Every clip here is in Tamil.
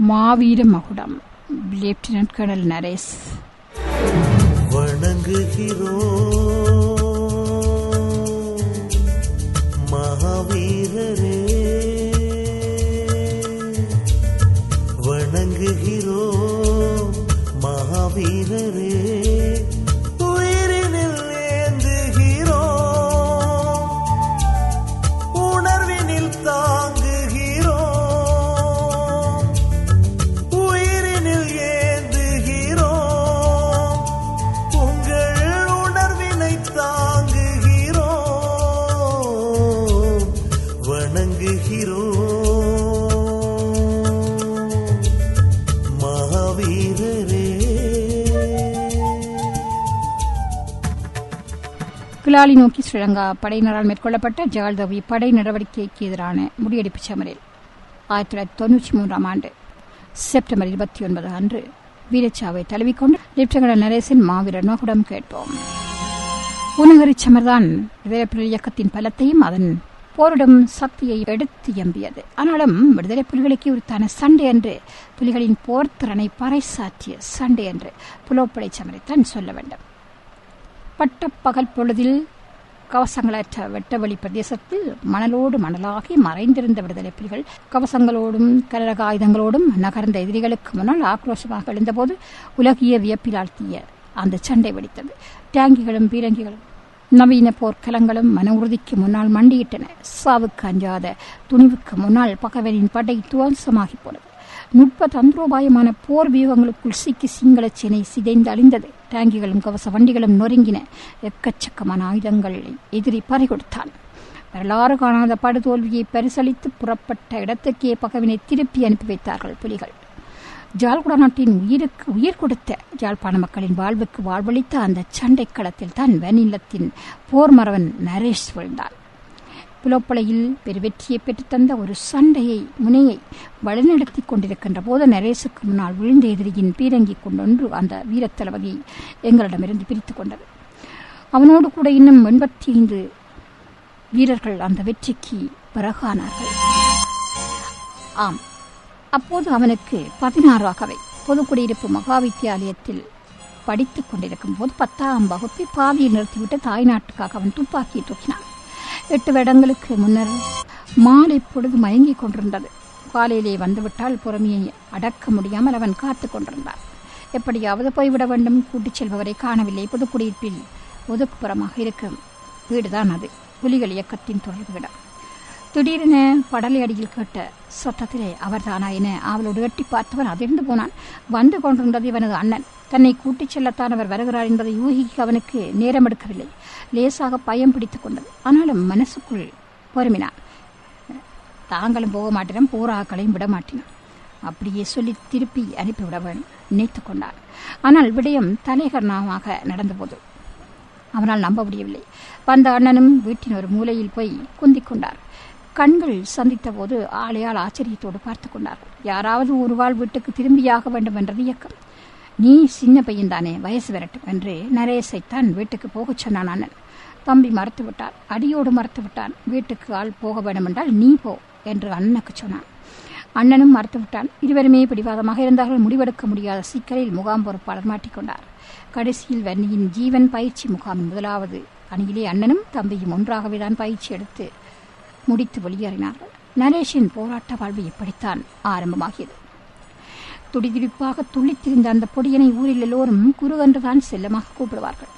மாவீர மகுடம் லெப்டினன்ட் கர்னல் நரேஷ் வணங்குகிறோம் மகாவீரரே வணங்குகிறோம் மகாவீரரே உயிரினில் ஏந்துகிறோம் உணர்வினில் தாங்குகிறோம் உயிரினில் ஏந்துகிறோம் உங்கள் உணர்வினை தாங்குகிறோம் வணங்குகிறோம் மகாவீரரே கிளாலி நோக்கி ஸ்ரீலங்கா படையினரால் மேற்கொள்ளப்பட்ட ஜால்தவி படை நடவடிக்கைக்கு எதிரான முடியெடுப்பு சமரில் ஆயிரத்தி தொள்ளாயிரத்தி தொன்னூற்றி மூன்றாம் ஆண்டு செப்டம்பர் இருபத்தி ஒன்பது அன்று வீரச்சாவை தழுவிக்கொண்டு லெப்டினன்ட் நரேசின் மாவீரர் நோக்குடம் கேட்போம் பூநகரி சமர்தான் விடுதலை இயக்கத்தின் பலத்தையும் அதன் போரிடும் சக்தியை எடுத்து எம்பியது ஆனாலும் விடுதலை புலிகளுக்கு உரித்தான சண்டை என்று புலிகளின் போர்த்திறனை பறைசாற்றிய சண்டை என்று புலோப்படை சமரைத்தான் சொல்ல வேண்டும் பட்டப்பகல் பொழுதில் கவசங்களற்ற வெட்டவெளி பிரதேசத்தில் மணலோடு மணலாகி மறைந்திருந்த விடுதலை புலிகள் கவசங்களோடும் கனரக ஆயுதங்களோடும் நகர்ந்த எதிரிகளுக்கு முன்னால் ஆக்ரோஷமாக எழுந்தபோது உலகிய வியப்பில் ஆழ்த்திய அந்த சண்டை வெடித்தது டேங்கிகளும் பீரங்கிகளும் நவீன போர்க்கலங்களும் மன உறுதிக்கு முன்னால் மண்டியிட்டன சாவுக்கு அஞ்சாத துணிவுக்கு முன்னால் பகவனின் படை துவம்சமாகி போனது நுட்ப தந்திரோபாயமான போர் வியூகங்களுக்குள் சிக்கி சிங்கள சேனை சிதைந்து அழிந்தது டேங்கிகளும் கவச வண்டிகளும் நொறுங்கின எக்கச்சக்கமான ஆயுதங்களை எதிரி பறிகொடுத்தான் வரலாறு காணாத படுதோல்வியை பரிசளித்து புறப்பட்ட இடத்துக்கே பகவினை திருப்பி அனுப்பி வைத்தார்கள் புலிகள் ஜால்குடா நாட்டின் உயிருக்கு உயிர் கொடுத்த ஜாழ்ப்பாண மக்களின் வாழ்வுக்கு வாழ்வளித்த அந்த சண்டை களத்தில் தான் வெனிலத்தின் போர் மறவன் நரேஷ் விழுந்தான் புலப்பளையில் பெருவெற்றியை பெற்றுத்தந்த ஒரு சண்டையை முனையை வழிநடத்தி கொண்டிருக்கின்ற போது நரேசுக்கு முன்னால் விழுந்த எதிரியின் பீரங்கி கொண்டொன்று அந்த வீரத்தளபதியை எங்களிடமிருந்து பிரித்துக் கொண்டது அவனோடு கூட இன்னும் எண்பத்தி ஐந்து வீரர்கள் அந்த வெற்றிக்கு பிறகானார்கள் ஆம் அப்போது அவனுக்கு பதினாறாகவே பொதுக்குடியிருப்பு மகாவித்தியாலயத்தில் படித்துக் கொண்டிருக்கும் போது பத்தாம் வகுப்பை பாதியில் நிறுத்திவிட்டு தாய்நாட்டுக்காக அவன் துப்பாக்கியை தூக்கினான் எட்டு வருடங்களுக்கு முன்னர் மாலை பொழுது மயங்கிக் கொண்டிருந்தது காலையிலே வந்துவிட்டால் பொறுமையை அடக்க முடியாமல் அவன் காத்துக் கொண்டிருந்தான் எப்படியாவது போய்விட வேண்டும் கூட்டிச் செல்பவரை காணவில்லை புதுக்குடியிருப்பில் ஒதுக்குப்புறமாக இருக்கும் வீடுதான் அது புலிகள் இயக்கத்தின் தொடர்பு இடம் திடீரென படலை அடியில் கேட்ட சத்தத்திலே அவர்தானா என அவளோடு எட்டி பார்த்தவன் அதிர்ந்து போனான் வந்து கொண்டிருந்தது இவனது அண்ணன் தன்னை கூட்டிச் செல்லத்தான் அவர் வருகிறார் என்பதை யூகிக்க அவனுக்கு நேரம் எடுக்கவில்லை லேசாக பயம் பிடித்துக் கொண்டது ஆனாலும் மனசுக்குள் பொறுமினான் தாங்களும் போக மாட்டினம் போராக்களையும் விட மாட்டினான் அப்படியே சொல்லி திருப்பி அனுப்பிவிட வேண்டும் நினைத்துக் கொண்டான் ஆனால் விடயம் தலைகரணமாக நடந்தபோது அவனால் நம்ப முடியவில்லை வந்த அண்ணனும் வீட்டின் ஒரு மூலையில் போய் குந்திக் கொண்டார் கண்கள் சந்தித்த போது ஆளையால் ஆச்சரியத்தோடு பார்த்து கொண்டார்கள் யாராவது ஒரு வாழ் வீட்டுக்கு திரும்பியாக வேண்டும் என்றது இயக்கம் நீ சின்ன பையன்தானே வயசு வரட்டும் என்று நரேசைத்தான் வீட்டுக்கு போகச் சொன்னான் அண்ணன் தம்பி மறுத்து விட்டார் அடியோடு மறுத்து விட்டான் வீட்டுக்கு ஆள் போக வேண்டுமென்றால் நீ போ என்று அண்ணனுக்கு சொன்னான் அண்ணனும் மறுத்து விட்டான் இருவருமே பிடிவாதமாக இருந்தார்கள் முடிவெடுக்க முடியாத சிக்கலில் முகாம் பொறுப்பாளர் மாட்டிக்கொண்டார் கடைசியில் வன்னியின் ஜீவன் பயிற்சி முகாமின் முதலாவது அணியிலே அண்ணனும் தம்பியும் ஒன்றாகவே தான் பயிற்சி எடுத்து முடித்து வெளியேறினார்கள் நரேஷின் போராட்ட வாழ்வு இப்படித்தான் ஆரம்பமாகியது துடிதுடிப்பாக துள்ளித்திருந்த அந்த பொடியனை ஊரில் எல்லோரும் குரு என்றுதான் செல்லமாக கூப்பிடுவார்கள்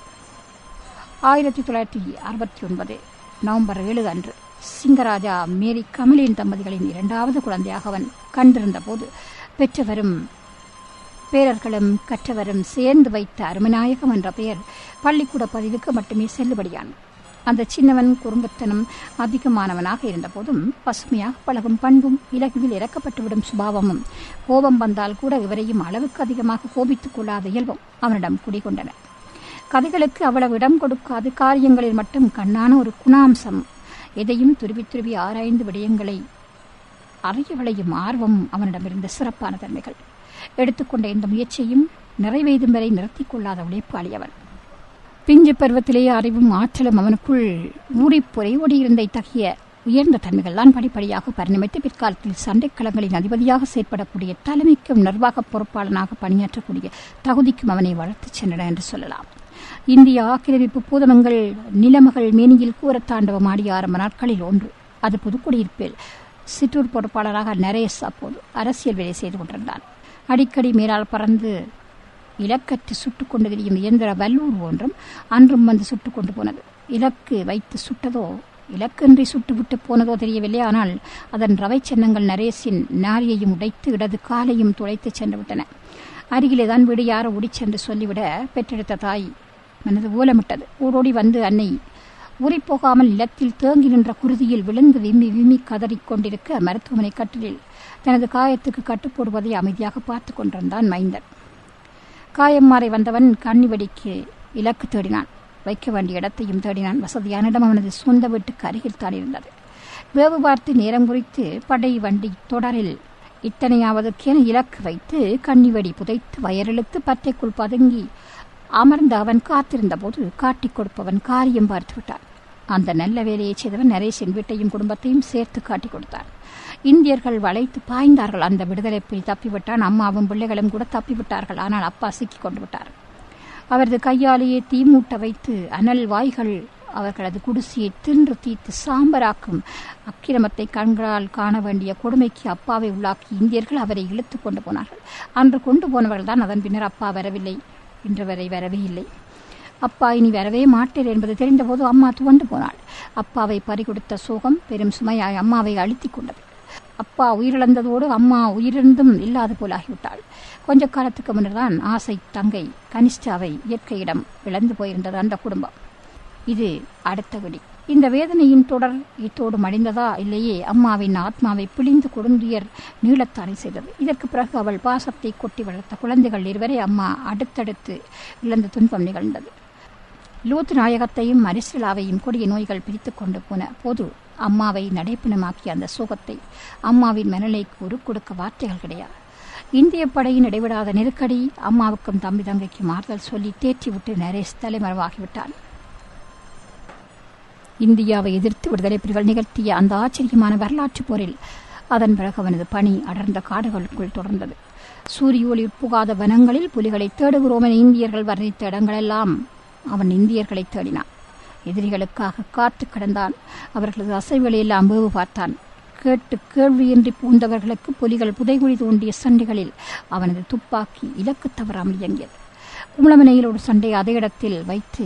ஆயிரத்தி தொள்ளாயிரத்தி அறுபத்தி ஒன்பது நவம்பர் ஏழு அன்று சிங்கராஜா மேரி கமலின் தம்பதிகளின் இரண்டாவது குழந்தையாக அவன் கண்டிருந்த போது பெற்றவரும் பேரர்களும் கற்றவரும் சேர்ந்து வைத்த அருமநாயகம் என்ற பெயர் பள்ளிக்கூட பதிவுக்கு மட்டுமே செல்லுபடியான் அந்த சின்னவன் குறும்புத்தனம் அதிகமானவனாக இருந்தபோதும் பசுமையாக பழகும் பண்பும் இலகுவில் இறக்கப்பட்டுவிடும் சுபாவமும் கோபம் வந்தால் கூட இவரையும் அளவுக்கு அதிகமாக கோபித்துக் கொள்ளாத இயல்பும் அவனிடம் குடிகொண்டன கதைகளுக்கு அவ்வளவு இடம் கொடுக்காது காரியங்களில் மட்டும் கண்ணான ஒரு குணாம்சம் எதையும் துருவி துருவி ஆராய்ந்து விடயங்களை அறிய விளையும் ஆர்வம் அவனிடமிருந்த சிறப்பான தன்மைகள் எடுத்துக்கொண்ட இந்த முயற்சியையும் நிறைவேதும் வரை நிறுத்திக் கொள்ளாத உழைப்பாளி அவன் பிஞ்சு பருவத்திலேயே அறிவும் ஆற்றலும் அவனுக்குள் ஊறிப்பொறை ஓடியிருந்த இத்தகைய உயர்ந்த தன்மைகள்தான் படிப்படியாக பரிணமித்து பிற்காலத்தில் சண்டைக்களங்களின் அதிபதியாக செயற்படக்கூடிய தலைமைக்கும் நிர்வாக பொறுப்பாளனாக பணியாற்றக்கூடிய தகுதிக்கும் அவனை வளர்த்துச் சென்றன என்று சொல்லலாம் இந்திய ஆக்கிரமிப்பு பூதமங்கள் நிலமகள் மேனியில் கூறத்தாண்டவம் ஆடிய ஆரம்ப நாட்களில் ஒன்று அது புதுக்குடியிருப்பில் சிற்றூர் பொறுப்பாளராக நரேஷ் அப்போது அரசியல் வேலை செய்து கொண்டிருந்தான் அடிக்கடி மேலால் பறந்து இலக்கற்று சுட்டுக் கொண்டு திரியும் இயந்திர வல்லூர் ஒன்றும் அன்றும் வந்து சுட்டுக் கொண்டு போனது இலக்கு வைத்து சுட்டதோ இலக்கின்றி சுட்டுவிட்டு போனதோ தெரியவில்லை ஆனால் அதன் ரவை சின்னங்கள் நரேஷின் நாரியையும் உடைத்து இடது காலையும் துளைத்து சென்று விட்டன அருகிலே தான் வீடு யாரோ ஓடிச்சென்று சொல்லிவிட பெற்றெடுத்த தாய் மனது ஓலமிட்டது ஊரோடி வந்து அன்னை ஊறிப்போகாமல் நிலத்தில் தேங்கி நின்ற குருதியில் விழுந்து விம்மி விம்மி கதறிக் கொண்டிருக்க மருத்துவமனை கட்டிலில் தனது காயத்துக்கு கட்டுப்போடுவதை அமைதியாக பார்த்து கொண்டிருந்தான் மைந்தன் காயம் மாறி வந்தவன் கண்ணிவடிக்கு இலக்கு தேடினான் வைக்க வேண்டிய இடத்தையும் தேடினான் வசதியான இடம் அவனது சொந்த வீட்டுக்கு அருகில் தான் இருந்தது வேவு பார்த்து நேரம் குறித்து படை வண்டி தொடரில் இத்தனையாவதற்கென இலக்கு வைத்து கண்ணிவடி புதைத்து வயரிழுத்து பற்றைக்குள் பதுங்கி அமர்ந்து அவன் காத்திருந்த போது காட்டிக் கொடுப்பவன் காரியம் பார்த்து விட்டான் அந்த நல்ல வேலையை செய்தவன் நரேஷின் வீட்டையும் குடும்பத்தையும் சேர்த்து காட்டிக் கொடுத்தான் இந்தியர்கள் வளைத்து பாய்ந்தார்கள் அந்த விடுதலை புலி தப்பிவிட்டான் அம்மாவும் பிள்ளைகளும் கூட தப்பிவிட்டார்கள் ஆனால் அப்பா சிக்கிக் கொண்டு விட்டார் அவரது கையாலேயே தீமூட்ட வைத்து அனல் வாய்கள் அவர்களது குடிசையை தின்று தீத்து சாம்பராக்கும் அக்கிரமத்தை கண்களால் காண வேண்டிய கொடுமைக்கு அப்பாவை உள்ளாக்கி இந்தியர்கள் அவரை இழுத்து கொண்டு போனார்கள் அன்று கொண்டு போனவர்கள் தான் அதன் பின்னர் அப்பா வரவில்லை இன்று வரை வரவே இல்லை அப்பா இனி வரவே மாட்டேன் என்பது தெரிந்தபோது அம்மா துவண்டு போனாள் அப்பாவை பறிகொடுத்த சோகம் பெரும் சுமையாய் அம்மாவை அழுத்திக் கொண்டது அப்பா உயிரிழந்ததோடு அம்மா உயிரிழந்தும் இல்லாது போலாகிவிட்டாள் கொஞ்ச காலத்துக்கு முன்னர்தான் ஆசை தங்கை கனிஷ்டாவை இயற்கையிடம் இழந்து போயிருந்தது அந்த குடும்பம் இது அடுத்த விடி இந்த வேதனையின் தொடர் இத்தோடு மடிந்ததா இல்லையே அம்மாவின் ஆத்மாவை பிழிந்து கொடுந்துயர் நீளத்தானே செய்தது இதற்கு பிறகு அவள் பாசத்தை கொட்டி வளர்த்த குழந்தைகள் இருவரை அம்மா அடுத்தடுத்து இழந்த துன்பம் நிகழ்ந்தது லூத் நாயகத்தையும் அரிசிலாவையும் கொடிய நோய்கள் பிரித்து கொண்டு போன போது அம்மாவை நடைப்பிணமாக்கிய அந்த சோகத்தை அம்மாவின் மனநிலைக்கு ஒரு கொடுக்க வார்த்தைகள் கிடையாது இந்திய படையின் இடைவிடாத நெருக்கடி அம்மாவுக்கும் தம்பி தங்கைக்கும் ஆறுதல் சொல்லி தேற்றிவிட்டு நரேஷ் தலைமறைவாகிவிட்டான் இந்தியாவை எதிர்த்து விடுதலை புலிகள் நிகழ்த்திய அந்த ஆச்சரியமான வரலாற்று போரில் அதன் பிறகு அவனது பணி அடர்ந்த காடுகளுக்குள் தொடர்ந்தது சூரிய ஒளி புகாத வனங்களில் புலிகளை தேடுகிறோம் என இந்தியர்கள் வர்ணித்த இடங்களெல்லாம் அவன் இந்தியர்களை தேடினான் எதிரிகளுக்காக காத்து கிடந்தான் அவர்களது அசைவுகளை எல்லாம் வேவு பார்த்தான் கேட்டு கேள்வியின்றி பூந்தவர்களுக்கு புலிகள் புதைகுழி தோண்டிய சண்டைகளில் அவனது துப்பாக்கி இலக்கு தவறாமல் இயங்கியது கும்பலமனையில் ஒரு சண்டை அதே இடத்தில் வைத்து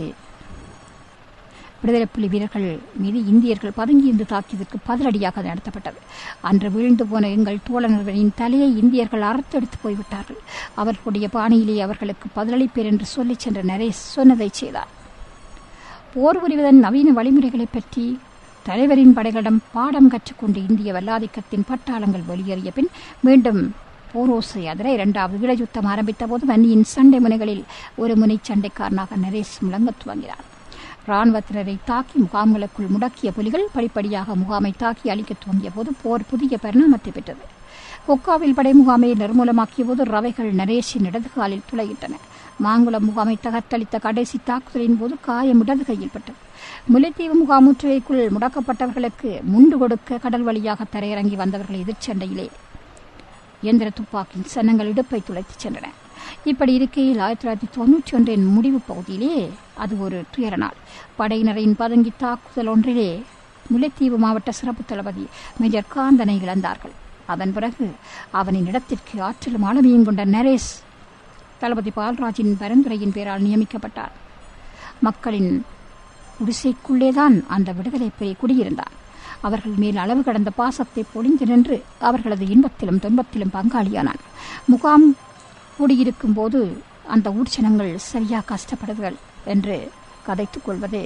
விடுதலை புலி வீரர்கள் மீது இந்தியர்கள் பதுங்கியிருந்து தாக்கியதற்கு பதிலடியாக அது நடத்தப்பட்டது அன்று வீழ்ந்து போன எங்கள் தோழர்களின் தலையை இந்தியர்கள் அறுத்தெடுத்து போய்விட்டார்கள் அவர்களுடைய பாணியிலே அவர்களுக்கு பதிலளிப்பேர் என்று சொல்லிச் சென்ற நரேஷ் சொன்னதை செய்தார் போர் புரிவதன் நவீன வழிமுறைகளை பற்றி தலைவரின் படைகளிடம் பாடம் கற்றுக்கொண்டு இந்திய வல்லாதிக்கத்தின் பட்டாளங்கள் வெளியேறிய பின் மீண்டும் போரோசை அதிர இரண்டாவது யுத்தம் ஆரம்பித்த போது வன்னியின் சண்டை முனைகளில் ஒரு முனை சண்டைக்காரனாக நரேஷ் முழங்கத் துவங்கினார் ராணுவத்தினரை தாக்கி முகாம்களுக்குள் முடக்கிய புலிகள் படிப்படியாக முகாமை தாக்கி அழிக்கத் துவங்கிய போது போர் புதிய பரிணாமத்தை பெற்றது கொக்காவில் படை முகாமை நிர்மூலமாக்கிய போது ரவைகள் நரேஷின் இடது காலில் துளையிட்டன மாங்குளம் முகாமை தகர்த்தளித்த கடைசி தாக்குதலின் போது காயம் இடது கையில் பட்டது முல்லைத்தீவு முகாம் முற்றுகைக்குள் முடக்கப்பட்டவர்களுக்கு முண்டு கொடுக்க கடல் வழியாக தரையிறங்கி வந்தவர்கள் எதிர்ச்சண்டையிலே இயந்திர துப்பாக்கியின் சன்னங்கள் இடுப்பை துளைத்துச் சென்றன இப்படி இருக்கையில் ஆயிரத்தி தொள்ளாயிரத்தி தொன்னூற்றி ஒன்றின் முடிவு பகுதியிலே அது ஒரு துயர நாள் படையினரின் பதுங்கி தாக்குதல் ஒன்றிலே முல்லைத்தீவு மாவட்ட சிறப்பு தளபதி மேஜர் காந்தனை இழந்தார்கள் அதன் பிறகு அவனின் இடத்திற்கு ஆற்றலும் ஆளுமையும் கொண்ட நரேஷ் தளபதி பால்ராஜின் பரிந்துரையின் பேரால் நியமிக்கப்பட்டார் மக்களின் குடிசைக்குள்ளேதான் அந்த விடுதலை புலி குடியிருந்தார் அவர்கள் மேல் அளவு கடந்த பாசத்தை பொழிந்து நின்று அவர்களது இன்பத்திலும் துன்பத்திலும் பங்காளியானான் முகாம் கூடியிருக்கும் போது அந்த ஊர்ச்சனங்கள் சரியா கஷ்டப்படுதல் என்று கதைத்துக் கொள்வது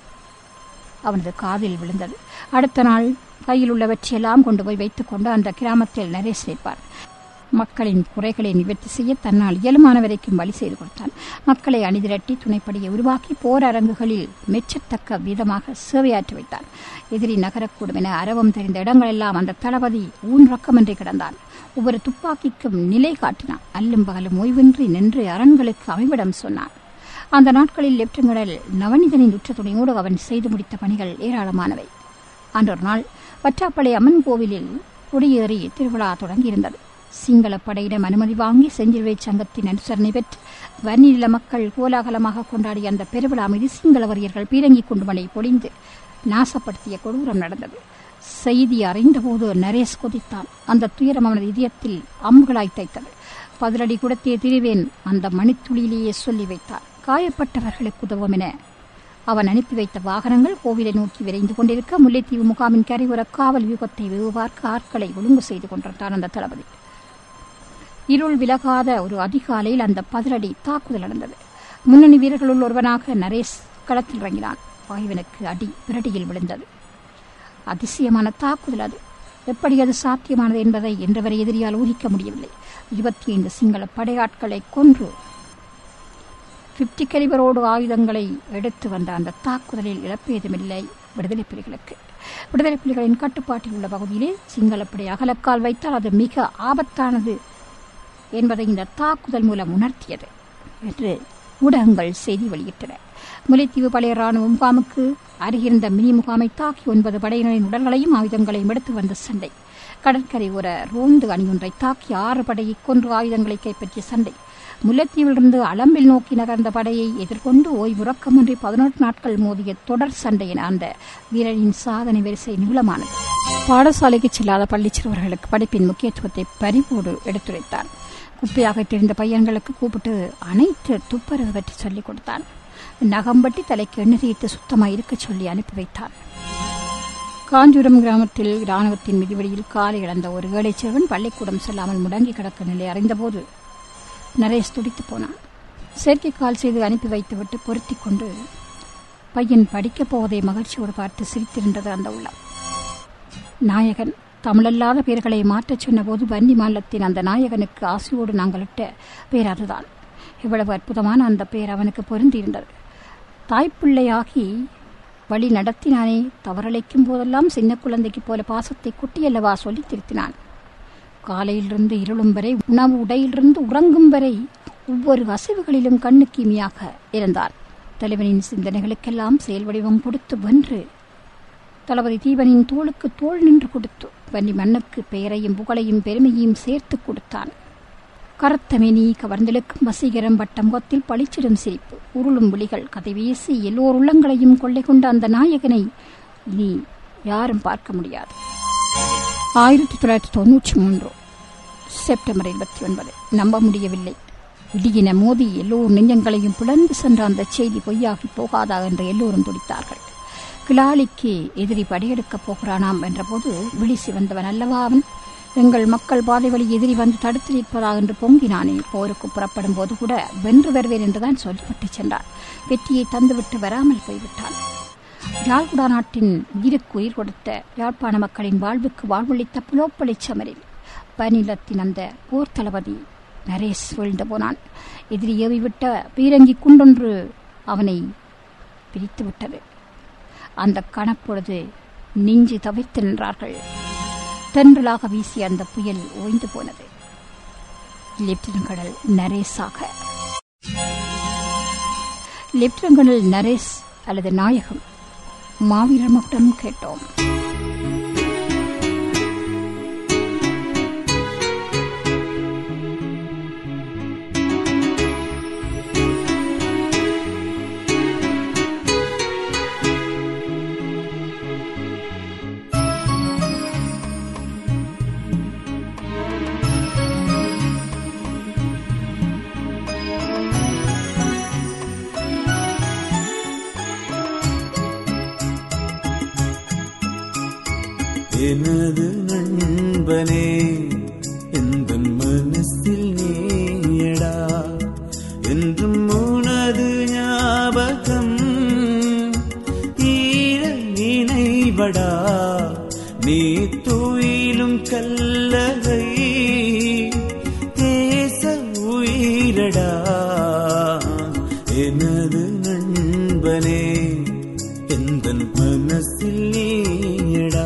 அவனது காதில் விழுந்தது அடுத்த நாள் கையில் உள்ளவற்றையெல்லாம் கொண்டு போய் வைத்துக்கொண்டு அந்த கிராமத்தில் நரேஷ் நிற்பார் மக்களின் குறைகளை நிவர்த்தி செய்ய தன்னால் இயலுமான வரைக்கும் வழி செய்து கொடுத்தான் மக்களை அணிதிரட்டி துணைப்படியை உருவாக்கி போர் அரங்குகளில் மெச்சத்தக்க விதமாக சேவையாற்றி வைத்தான் எதிரி நகரக்கூடும் என அரவம் தெரிந்த இடங்களெல்லாம் அந்த தளபதி ஊன் ரக்கமின்றி கிடந்தான் ஒவ்வொரு துப்பாக்கிக்கும் நிலை காட்டினான் அல்லும் பகலும் ஓய்வின்றி நின்று அரண்களுக்கு அமைவிடம் சொன்னான் அந்த நாட்களில் லெப்டினல் நவனிதனின் உற்ற துணையோடு அவன் செய்து முடித்த பணிகள் ஏராளமானவை அன்றொரு நாள் வற்றாப்பளை அம்மன் கோவிலில் குடியேறி திருவிழா தொடங்கியிருந்தது சிங்கள படையிடம் அனுமதி வாங்கி செஞ்சிலுவை சங்கத்தின் அனுசரணை பெற்று வன்னிநில மக்கள் கோலாகலமாக கொண்டாடிய அந்த பெருவிழா மீது சிங்கள வரியர்கள் பீரங்கி குண்டுமலை பொழிந்து நாசப்படுத்திய கொடூரம் நடந்தது செய்தி அறிந்தபோது நரேஷ் கொதித்தான் அந்த துயரம் அவனது இதயத்தில் அம்புகளாய் தைத்தது பதிலடி குடத்திய திரிவேன் அந்த மணித்துளியிலேயே சொல்லி வைத்தார் காயப்பட்டவர்களுக்கு உதவும் என அவன் அனுப்பி வைத்த வாகனங்கள் கோவிலை நோக்கி விரைந்து கொண்டிருக்க முல்லைத்தீவு முகாமின் கரையோர காவல் யுகத்தை வெகு பார்க்க ஆட்களை ஒழுங்கு செய்து கொண்டிருந்தான் அந்த தளபதி இருள் விலகாத ஒரு அதிகாலையில் அந்த பதிலடி தாக்குதல் நடந்தது முன்னணி வீரர்களுள் ஒருவனாக நரேஷ் களத்தில் இறங்கினான் வாயுவனுக்கு அடி பிரடியில் விழுந்தது அதிசயமான தாக்குதல் அது எப்படி அது சாத்தியமானது என்பதை என்றவரை எதிரியால் ஊகிக்க முடியவில்லை இருபத்தி ஐந்து சிங்கள படையாட்களை கொன்று பிப்டி கலிபரோடு ஆயுதங்களை எடுத்து வந்த அந்த தாக்குதலில் இழப்பேதுமில்லை விடுதலை புலிகளுக்கு விடுதலை புலிகளின் கட்டுப்பாட்டில் உள்ள பகுதியிலே சிங்களப்படை அகலக்கால் வைத்தால் அது மிக ஆபத்தானது என்பதை இந்த தாக்குதல் மூலம் உணர்த்தியது என்று ஊடகங்கள் செய்தி வெளியிட்டன முல்லைத்தீவு பழைய ராணுவ முகாமுக்கு அருகிருந்த மினி முகாமை தாக்கி ஒன்பது படையினரின் உடல்களையும் ஆயுதங்களையும் எடுத்து வந்த சண்டை கடற்கரை ஒரு ரோந்து அணியொன்றை தாக்கி ஆறு படையை கொன்று ஆயுதங்களை கைப்பற்றிய சண்டை முல்லைத்தீவிலிருந்து அளம்பில் நோக்கி நகர்ந்த படையை எதிர்கொண்டு ஓய்வுறக்கமின்றி பதினெட்டு நாட்கள் மோதிய தொடர் சண்டை என அந்த வீரரின் சாதனை வரிசை நீளமானது பாடசாலைக்கு செல்லாத பள்ளிச் சிறுவர்களுக்கு படிப்பின் முக்கியத்துவத்தை பறிவோடு எடுத்துரைத்தான் குப்பையாக தெரிந்த பையன்களுக்கு கூப்பிட்டு அனைத்து துப்பரவு பற்றி சொல்லிக் கொடுத்தான் நகம்பட்டி தலைக்கு எண்ணெய் தீர்த்து சுத்தமாக இருக்கச் சொல்லி அனுப்பி வைத்தான் காஞ்சூரம் கிராமத்தில் இராணுவத்தின் மிதிவடியில் காலை இழந்த ஒரு ஏழை சிறுவன் பள்ளிக்கூடம் செல்லாமல் முடங்கி கிடக்கும் நிலை அறிந்தபோது நரேஷ் துடித்து போனான் செயற்கைக்கால் செய்து அனுப்பி வைத்துவிட்டு பொருத்தி கொண்டு பையன் படிக்கப் போவதை மகிழ்ச்சியோடு பார்த்து சிரித்திருந்தது அந்த உள்ளம் நாயகன் தமிழல்லாத பெயர்களை மாற்றச் சொன்னபோது வன்னி மாநிலத்தின் அந்த நாயகனுக்கு ஆசையோடு நாங்கள் இட்ட பேர் அதுதான் இவ்வளவு அற்புதமான அந்த பெயர் அவனுக்கு பொருந்தியிருந்தது தாய்ப்பிள்ளையாகி வழி நடத்தினானே தவறழைக்கும் போதெல்லாம் சின்ன குழந்தைக்கு போல பாசத்தை குட்டியல்லவா சொல்லி திருத்தினான் காலையிலிருந்து இருளும் வரை உணவு உடையிலிருந்து உறங்கும் வரை ஒவ்வொரு அசைவுகளிலும் கண்ணுக்கு இமையாக இருந்தான் தலைவனின் சிந்தனைகளுக்கெல்லாம் செயல் வடிவம் கொடுத்து வென்று தளபதி தீபனின் தோளுக்கு தோள் நின்று கொடுத்து வன்னி மண்ணுக்கு பெயரையும் புகழையும் பெருமையையும் சேர்த்து கொடுத்தான் கருத்த மேனி கவர்ந்தெழுக்கும் வசீகரம் வட்ட முகத்தில் பளிச்சிடும் சிரிப்பு உருளும் விழிகள் கதை வீசி எல்லோர் உள்ளங்களையும் கொள்ளை கொண்ட அந்த நாயகனை இனி யாரும் பார்க்க முடியாது ஆயிரத்தி தொள்ளாயிரத்தி தொன்னூற்றி மூன்று செப்டம்பர் இருபத்தி ஒன்பது நம்ப முடியவில்லை இடியின மோதி எல்லோர் நெஞ்சங்களையும் பிளந்து சென்ற அந்த செய்தி பொய்யாகி போகாதா என்று எல்லோரும் துடித்தார்கள் கிளாலிக்கு எதிரி படையெடுக்கப் போகிறானாம் என்றபோது விழி சிவந்தவன் அல்லவா அவன் எங்கள் மக்கள் பாதை வழி எதிரி வந்து தடுத்து நிற்பதா என்று பொங்கினானே போருக்கு புறப்படும் போது கூட வென்று வருவேன் என்றுதான் சொல்லிவிட்டு சென்றான் வெற்றியை தந்துவிட்டு வராமல் போய்விட்டான் யாழ்குடா நாட்டின் உயிருக்கு உயிர் கொடுத்த யாழ்ப்பாண மக்களின் வாழ்வுக்கு வாழ்வளித்த புலோப்பளி சமரில் பனிலத்தின் அந்த போர் தளபதி நரேஷ் வீழ்ந்து போனான் எதிரி ஏவிவிட்ட பீரங்கி குண்டொன்று அவனை பிரித்து விட்டது அந்த கணப்பொழுது நெஞ்சு தவிர்த்து நின்றார்கள் தென்றலாக வீசிய அந்த புயல் ஓய்ந்து போனது லெப்டினன்ட் கர்னல் நரேஷாக லெப்டினன்ட் கர்னல் நரேஷ் அல்லது நாயகம் மாவீரர் மட்டும் கேட்டோம் எனது நண்பனே எந்த மனசில் நீயடா என்றும் உனது ஞாபகம் ஈர நினைவடா நீ துயிலும் கல்லறை தேச உயிரடா எனது நண்பனே எந்த மனசில் நீயடா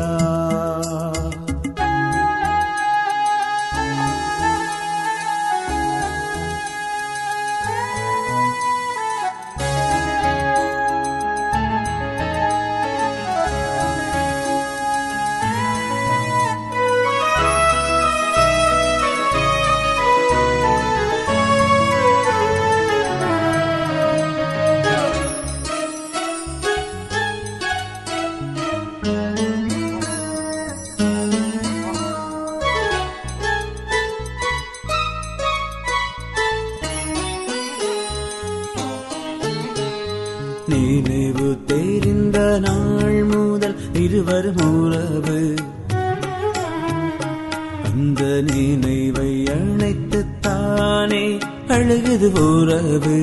இருவரும் உறவு அந்த நினைவை அழைத்து தானே அழுகுது உறவு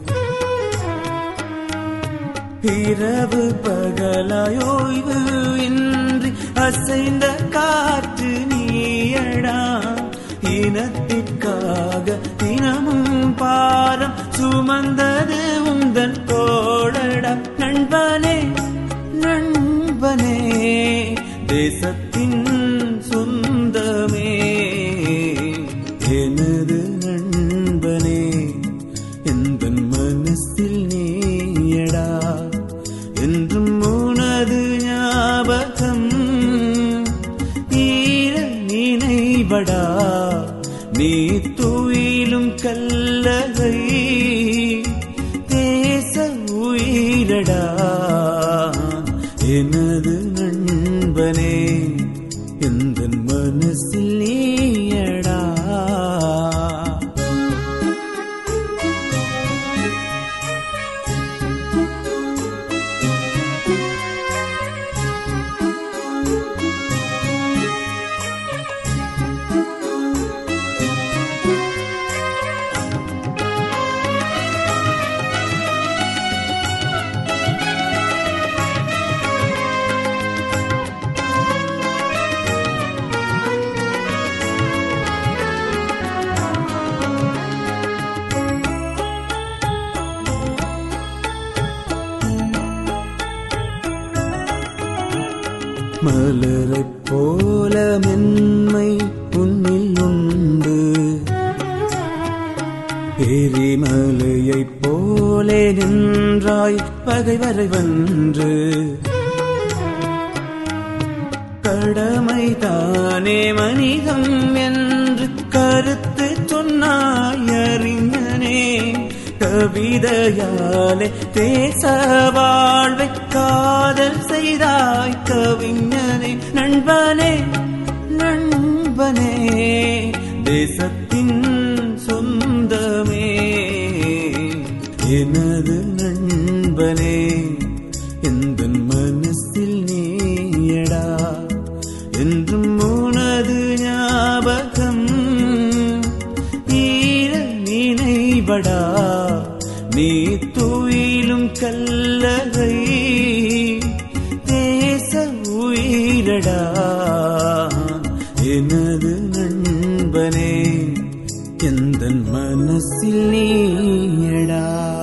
இரவு பகலாயோய்வு இன்றி அசைந்த காற்று நீயடா இனத்திற்காக தினமும் பாரம் சுமந்தது உந்தன் தோழடா நண்பனே நண்பனே தேசத்தின் சொந்தமே எனது நண்பனே எந்த மனசில் நீயடா என்றும் உனது ஞாபகம் ஈர நினைவடா நீ துயிலும் கல்லகை தேச உயிரடா எனது நண்பனே எந்த மனசில் நீயடா மலரைப் போல மென்மை உன்னில் உண்டு எரிமலையைப் போலே நின்றாய் பகைவரை வென்று கடமைதானே மனிதம் என்று கருத்து சொன்னாய் அறிஞனே கவிதையாலே தேச வாழ்வை காதல் செய்தாய் கவிஞனே நண்பனே நண்பனே தேசத்தின் சொந்தமே எனது நண்பனே எந்த மனசில் நீயடா என்றும் உனது ஞாபகம் ஈர நினைவடா நீ துயிலும் கல்லகை தேச உயிரடா எனது நண்பனே எந்த மனசில் நீயடா